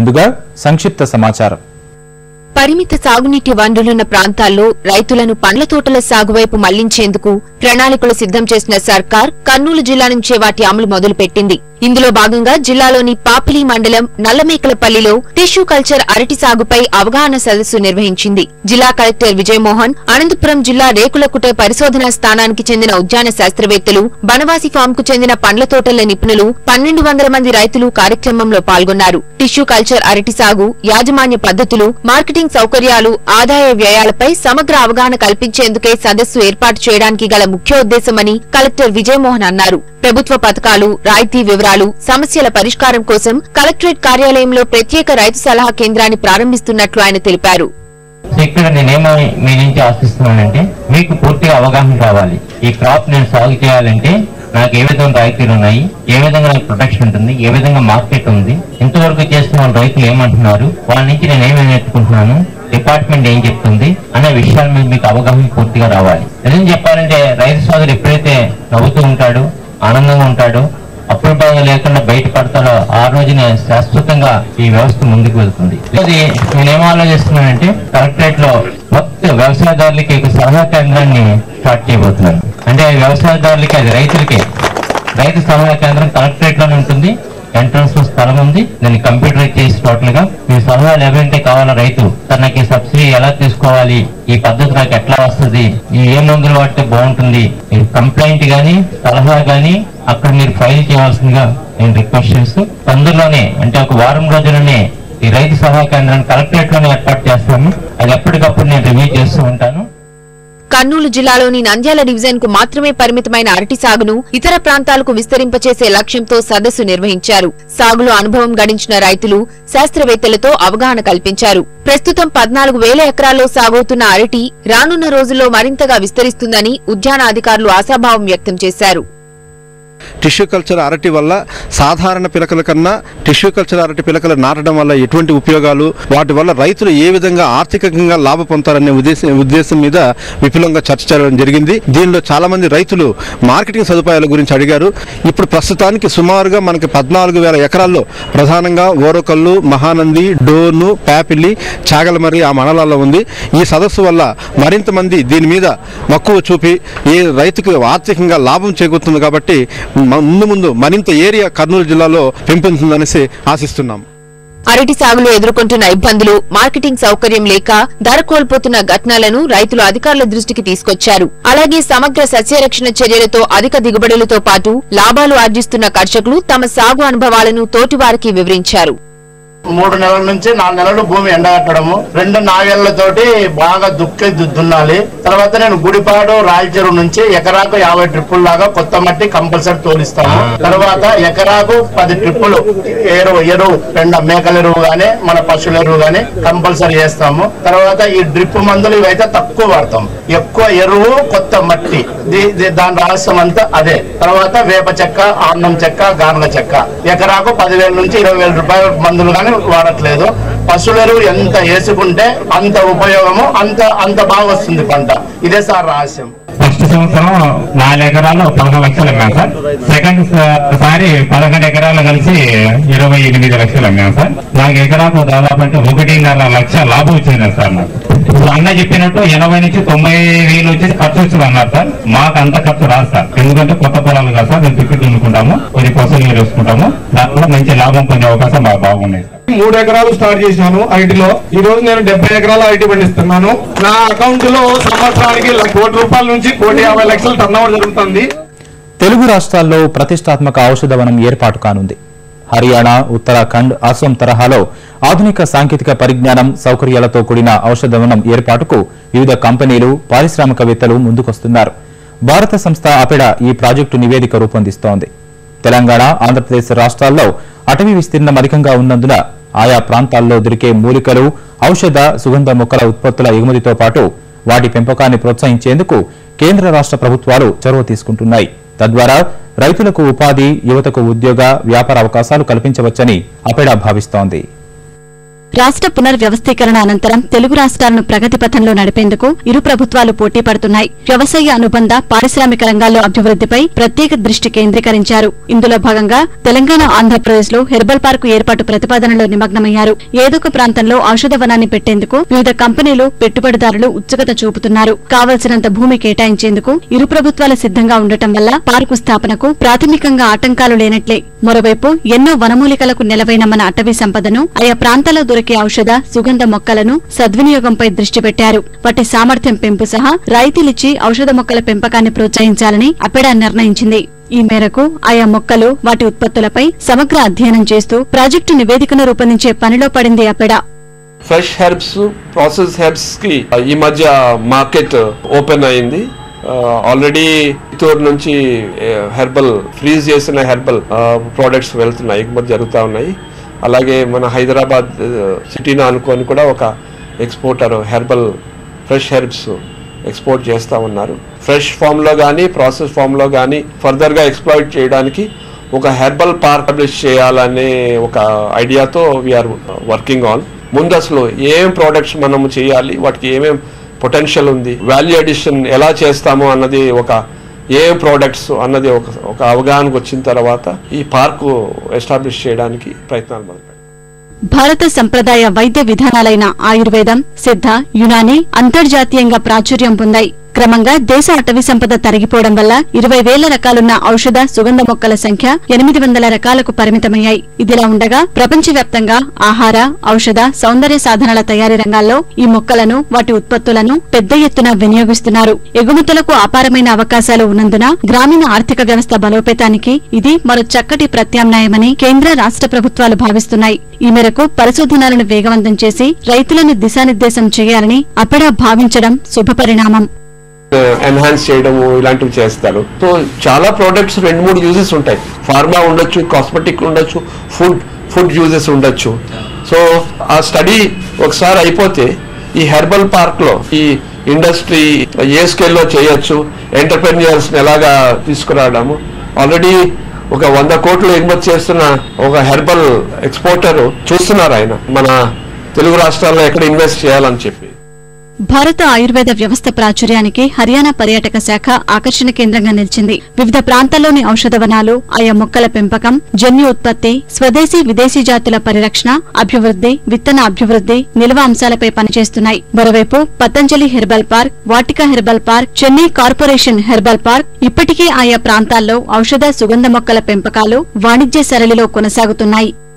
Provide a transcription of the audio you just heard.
ముందుగా సంక్షిప్త సమాచారం పరిమిత సాగునీటి వనరులున్న ప్రాంతాల్లో రైతులను పండ్ల తోటల సాగు వైపు మళ్లించేందుకు ప్రణాళికలు సిద్ధం చేసిన సర్కార్ కర్నూలు జిల్లా నుంచే వాటి అమలు మొదలుపెట్టింది ఇందులో భాగంగా జిల్లాలోని పాపిలి మండలం నల్లమేకలపల్లిలో టిష్యూ కల్చర్ అరటి సాగుపై అవగాహన సదస్సు నిర్వహించింది జిల్లా కలెక్టర్ విజయమోహన్ అనంతపురం జిల్లా రేకులకుట పరిశోధనా స్థానానికి చెందిన ఉద్యాన శాస్త్రవేత్తలు బనవాసి ఫామ్ కు చెందిన పండ్ల తోటల నిపుణులు పన్నెండు వందల మంది రైతులు కార్యక్రమంలో పాల్గొన్నారు టిష్యూ కల్చర్ అరటి సాగు యాజమాన్య పద్ధతులు మార్కెటింగ్ సౌకర్యాలు ఆదాయ వ్యయాలపై సమగ్ర అవగాహన కల్పించేందుకే సదస్సు ఏర్పాటు చేయడానికి గల ముఖ్యోద్దేశమని కలెక్టర్ విజయమోహన్ అన్నారు ప్రభుత్వ పథకాలు రాయితీ వివరాలు సమస్యల పరిష్కారం కోసం కలెక్టరేట్ కార్యాలయంలో ప్రత్యేక రైతు సలహా కేంద్రాన్ని ప్రారంభిస్తున్నట్లు ఆయన తెలిపారు సో ఇక్కడ నేనేమో మీ నుంచి ఆశిస్తున్నానంటే మీకు పూర్తిగా అవగాహన కావాలి ఈ క్రాప్ నేను సాగు చేయాలంటే నాకు ఏ విధంగా రాయితీలు ఉన్నాయి ఏ విధంగా నాకు ప్రొటెక్షన్ ఉంటుంది ఏ విధంగా మార్కెట్ ఉంది ఇంతవరకు చేస్తున్న వాళ్ళ రైతులు ఏమంటున్నారు వాళ్ళ నుంచి నేను ఏమేమి నేర్చుకుంటున్నాను డిపార్ట్మెంట్ ఏం చెప్తుంది అనే విషయాల మీద మీకు అవగాహన పూర్తిగా రావాలి నిజం చెప్పాలంటే రైతు సోదరు ఎప్పుడైతే నవ్వుతూ ఉంటాడు ఆనందంగా ఉంటాడు అప్పుడు బాగా లేకుండా బయటపడతాడో ఆ రోజునే శాశ్వతంగా ఈ వ్యవస్థ ముందుకు వెళ్తుంది ఇది నేనేం ఆలోచిస్తున్నానంటే కలెక్టరేట్ లో మొత్తం వ్యవసాయదారులకి ఒక సలహా కేంద్రాన్ని స్టార్ట్ చేయబోతున్నాను అంటే వ్యవసాయదారులకి అది రైతులకి రైతు సలహా కేంద్రం కలెక్టరేట్ లోనే ఉంటుంది ఎంట్రన్స్ లో స్థలం ఉంది దాన్ని కంప్యూటరైజ్ చేసి టోటల్ గా మీ సలహాలు ఎవరంటే కావాలా రైతు తనకి సబ్సిడీ ఎలా తీసుకోవాలి ఈ పద్ధతి నాకు ఎట్లా వస్తుంది ఈ ఏ మందులు వాడితే బాగుంటుంది ఈ కంప్లైంట్ గానీ సలహా గానీ అక్కడ మీరు ఫైల్ చేయవలసిందిగా నేను రిక్వెస్ట్ చేస్తూ తొందరలోనే అంటే ఒక వారం రోజులనే ఈ రైతు సలహా కేంద్రాన్ని కలెక్టరేట్ లోనే ఏర్పాటు చేస్తాను అది ఎప్పటికప్పుడు నేను రివ్యూ చేస్తూ ఉంటాను కర్నూలు జిల్లాలోని నంద్యాల డివిజన్ కు మాత్రమే పరిమితమైన అరటి సాగును ఇతర ప్రాంతాలకు విస్తరింపచేసే లక్ష్యంతో సదస్సు నిర్వహించారు సాగులో అనుభవం గడించిన రైతులు శాస్త్రవేత్తలతో అవగాహన కల్పించారు ప్రస్తుతం పద్నాలుగు వేల ఎకరాల్లో సాగవుతున్న అరటి రానున్న రోజుల్లో మరింతగా విస్తరిస్తుందని ఉద్యాన అధికారులు ఆశాభావం వ్యక్తం చేశారు టిష్యూ కల్చర్ అరటి వల్ల సాధారణ పిలకల కన్నా టిష్యూ కల్చర్ అరటి పిలకలు నాటడం వల్ల ఎటువంటి ఉపయోగాలు వాటి వల్ల రైతులు ఏ విధంగా ఆర్థికంగా లాభ పొందుతారనే ఉద్దేశం ఉద్దేశం మీద విపులంగా చర్చ జరగడం జరిగింది దీనిలో చాలా మంది రైతులు మార్కెటింగ్ సదుపాయాల గురించి అడిగారు ఇప్పుడు ప్రస్తుతానికి సుమారుగా మనకి పద్నాలుగు వేల ఎకరాల్లో ప్రధానంగా ఓరకల్లు మహానంది డోర్ను ప్యాపిల్లి చాగలమర్రి ఆ మండలాల్లో ఉంది ఈ సదస్సు వల్ల మరింత మంది దీని మీద మక్కువ చూపి ఏ రైతుకు ఆర్థికంగా లాభం చేకూరుతుంది కాబట్టి మ- ముందు ముందు మరింత ఏరియా కర్నూలు జిల్లాలో పెంపొందుతుందనేసి ఆశిస్తున్నాం అరటి సాగులో ఎదుర్కొంటున్న ఇబ్బందులు మార్కెటింగ్ సౌకర్యం లేక ధర కోల్పోతున్న ఘటనలను రైతులు అధికారుల దృష్టికి తీసుకొచ్చారు అలాగే సమగ్ర సస్యరక్షణ చర్యలతో అధిక దిగుబడులతో పాటు లాభాలు ఆర్జిస్తున్న కర్షకులు తమ సాగు అనుభవాలను తోటివారికి వివరించారు మూడు నెలల నుంచి నాలుగు నెలలు భూమి ఎండగట్టడము రెండు నాగేళ్లతోటి బాగా దుక్కి దు- దున్నాలి తర్వాత నేను గుడిపాడు రాయచెరువు నుంచి ఎకరాకు యాభై ట్రిప్పుల దాకా కొత్త మట్టి కంపల్సరీ తోలిస్తాము తర్వాత ఎకరాకు పది ట్రిప్పులు ఎరువు ఎరువు పెండ మేకల ఎరువు గానీ మన పశువుల ఎరువు గానీ కంపల్సరీ వేస్తాము తర్వాత ఈ డ్రిప్ మందులు ఇవైతే తక్కువ వాడతాం ఎక్కువ ఎరువు కొత్త మట్టి దీ- దీ- దాని రహస్యం అంతా అదే తర్వాత వేప చెక్క ఆన్నం చెక్క గార్ల చెక్క ఎకరాకు పదివేల నుంచి ఇరవై వేల రూపాయల మందులు కానీ వాడట్లేదు పశువుల ఎరువు ఎంత వేసుకుంటే అంత ఉపయోగము అంత అంత బాగా వస్తుంది పంట ఇదే సార్ రహస్యం ఫస్ట్ సంవత్సరం నాలుగు ఎకరాలు పదకొండు లక్షలు అమ్మాం సార్ సెకండ్ సారి పదకొండు ఎకరాలు కలిసి ఇరవై ఎనిమిది లక్షలు అమ్మాం సార్ నాకు ఎకరాకు దాదాపు అంటే ఒకటిన్నర లక్ష లాభం వచ్చింది సార్ నాకు ఇప్పుడు అన్న చెప్పినట్టు ఎనభై నుంచి తొంభై వేలు వచ్చేసి ఖర్చు వచ్చింది అన్నారు సార్ మాకు అంత ఖర్చు రాదు సార్ ఎందుకంటే కొత్త పొలాలు కాదు సార్ మేము టికెట్ దున్నుకుంటాము కొన్ని పశువులు నీరు వేసుకుంటాము దాంట్లో మంచి లాభం పొందే అవకాశం బాగా బాగున్నాయి సార్ మూడు ఎకరాలు స్టార్ట్ చేశాను ఐటీలో ఈ రోజు నేను డెబ్బై ఎకరాల ఐటీ పండిస్తున్నాను నా అకౌంట్ లో సంవత్సరానికి ల- కోటి రూపాయల నుంచి కోటి యాభై లక్షలు టర్న్ జరుగుతుంది తెలుగు రాష్ట్రాల్లో ప్రతిష్టాత్మక ఔషధవనం ఏర్పాటు కానుంది హర్యానా ఉత్తరాఖండ్ అసోం తరహాలో ఆధునిక సాంకేతిక పరిజ్ఞానం సౌకర్యాలతో కూడిన ఔషధవనం ఏర్పాటుకు వివిధ కంపెనీలు పారిశ్రామికవేత్తలు ముందుకొస్తున్నారు భారత సంస్థ అపెడ ఈ ప్రాజెక్టు నివేదిక రూపొందిస్తోంది తెలంగాణ ఆంధ్రప్రదేశ్ రాష్ట్రాల్లో అటవీ విస్తీర్ణం అధికంగా ఉన్నందున ఆయా ప్రాంతాల్లో దొరికే మూలికలు ఔషధ సుగంధ మొక్కల ఉత్పత్తుల ఎగుమతితో పాటు వాటి పెంపకాన్ని ప్రోత్సహించేందుకు కేంద్ర రాష్ట్ర ప్రభుత్వాలు చొరవ తీసుకుంటున్నాయి తద్వారా రైతులకు ఉపాధి యువతకు ఉద్యోగ వ్యాపార అవకాశాలు కల్పించవచ్చని అపెడా భావిస్తోంది రాష్ట్ర పునర్వ్యవస్థీకరణ అనంతరం తెలుగు రాష్ట్రాలను ప్రగతి పథంలో నడిపేందుకు ఇరు ప్రభుత్వాలు పోటీ పడుతున్నాయి వ్యవసాయ అనుబంధ పారిశ్రామిక రంగాల్లో అభివృద్ధిపై ప్రత్యేక దృష్టి కేంద్రీకరించారు ఇందులో భాగంగా తెలంగాణ ఆంధ్రప్రదేశ్ లో హెర్బల్ పార్కు ఏర్పాటు ప్రతిపాదనలో నిమగ్నమయ్యారు ఏదొక ప్రాంతంలో ఔషధ వనాన్ని పెట్టేందుకు వివిధ కంపెనీలు పెట్టుబడిదారులు ఉత్సుకత చూపుతున్నారు కావలసినంత భూమి కేటాయించేందుకు ఇరు ప్రభుత్వాలు సిద్ధంగా ఉండటం వల్ల పార్కు స్థాపనకు ప్రాథమికంగా ఆటంకాలు లేనట్లే మరోవైపు ఎన్నో వనమూలికలకు నెలవైన మన అటవీ సంపదను ఆయా ప్రాంతాల్లో దొరికే ఔషధ సుగంధ మొక్కలను సద్వినియోగంపై దృష్టి పెట్టారు వాటి సామర్థ్యం పెంపు సహా రాయితీలిచ్చి ఔషధ మొక్కల పెంపకాన్ని ప్రోత్సహించాలని అపెడా నిర్ణయించింది ఈ మేరకు ఆయా మొక్కలు వాటి ఉత్పత్తులపై సమగ్ర అధ్యయనం చేస్తూ ప్రాజెక్టు నివేదికను రూపొందించే పనిలో పడింది APEDA fresh herbs process herbs కి ఈ మధ్య మార్కెట్ ఓపెన్ అయింది ఆల్రెడీ చిత్తూరు నుంచి హెర్బల్ ఫ్రీజ్ చేసిన హెర్బల్ ప్రోడక్ట్స్ వెళ్తున్నాయి ఎగుమతి జరుగుతూ ఉన్నాయి అలాగే మన హైదరాబాద్ సిటీని అనుకొని కూడా ఒక exporter herbal fresh herbs export చేస్తూ ఉన్నారు ఫ్రెష్ ఫామ్లో కానీ ప్రాసెస్ ఫామ్లో కానీ ఫర్దర్గా ఎక్స్ప్లాయిట్ చేయడానికి ఒక హెర్బల్ పార్క్ పబ్లిష్ చేయాలనే ఒక ఐడియాతో వీఆర్ వర్కింగ్ ఆన్ ముందు అసలు ఏం ప్రోడక్ట్స్ మనము చేయాలి వాటికి ఏమేం పొటెన్షియల్ ఉంది వాల్యూ అడిషన్ ఎలా చేస్తాము అన్నది ఒక ఏం ప్రోడక్ట్స్ అన్నది ఒక ఒక అవగాహనకు వచ్చిన తర్వాత ఈ పార్కు ఎస్టాబ్లిష్ చేయడానికి ప్రయత్నాలు మొదలుపెట్టాం భారత సంప్రదాయ వైద్య విధానాలైన ఆయుర్వేదం సిద్ధ యునాని అంతర్జాతీయంగా ప్రాచుర్యం పొందాయి క్రమంగా దేశ అటవీ సంపద తరిగిపోవడం వల్ల ఇరవై వేల రకాలున్న ఔషధ సుగంధ మొక్కల సంఖ్య ఎనిమిది వందల రకాలకు పరిమితమయ్యాయి ఇదిలా ఉండగా ప్రపంచవ్యాప్తంగా ఆహార ఔషధ సౌందర్య సాధనాల తయారీ రంగాల్లో ఈ మొక్కలను వాటి ఉత్పత్తులను పెద్ద ఎత్తున వినియోగిస్తున్నారు ఎగుమతులకు అపారమైన అవకాశాలు ఉన్నందున గ్రామీణ ఆర్థిక వ్యవస్థ బలోపేతానికి ఇది మరో చక్కటి ప్రత్యామ్నాయమని కేంద్ర రాష్ట్ర ప్రభుత్వాలు భావిస్తున్నాయి ఈ మేరకు పరిశోధనలను వేగవంతం చేసి రైతులను దిశానిర్దేశం చేయాలని అపెడా భావించడం శుభపరిణామం ఎన్హాన్స్ చేయడము ఇలాంటివి చేస్తారు సో చాలా ప్రోడక్ట్స్ రెండు మూడు యూజెస్ ఉంటాయి ఫార్మా ఉండొచ్చు కాస్మెటిక్ ఉండొచ్చు ఫుడ్ ఫుడ్ యూజెస్ ఉండొచ్చు సో ఆ స్టడీ ఒకసారి అయిపోతే ఈ హెర్బల్ పార్క్ లో ఈ ఇండస్ట్రీ ఏ స్కేల్లో చేయొచ్చు ఎంటర్ప్రెన్యూర్స్ ఎలాగా తీసుకురావడము ఆల్రెడీ ఒక వంద కోట్లు ఎగుమతి చేస్తున్న ఒక హెర్బల్ ఎక్స్పోర్టర్ చూస్తున్నారు ఆయన మన తెలుగు రాష్ట్రాల్లో ఎక్కడ ఇన్వెస్ట్ చేయాలని చెప్పి భారత ఆయుర్వేద వ్యవస్థ ప్రాచుర్యానికి హర్యానా పర్యాటక శాఖ ఆకర్షణ కేంద్రంగా నిలిచింది వివిధ ప్రాంతాల్లోని ఔషధ వనాలు ఆయా మొక్కల పెంపకం జన్యు ఉత్పత్తి స్వదేశీ విదేశీ జాతుల పరిరక్షణ అభివృద్ధి విత్తన అభివృద్ధి నిల్వ అంశాలపై పనిచేస్తున్నాయి మరోవైపు Patanjali herbal park Vatika herbal park Chennai corporation herbal park ఇప్పటికే ఆయా ప్రాంతాల్లో ఔషధ సుగంధ మొక్కల పెంపకాలు వాణిజ్య సరళిలో కొనసాగుతున్నాయి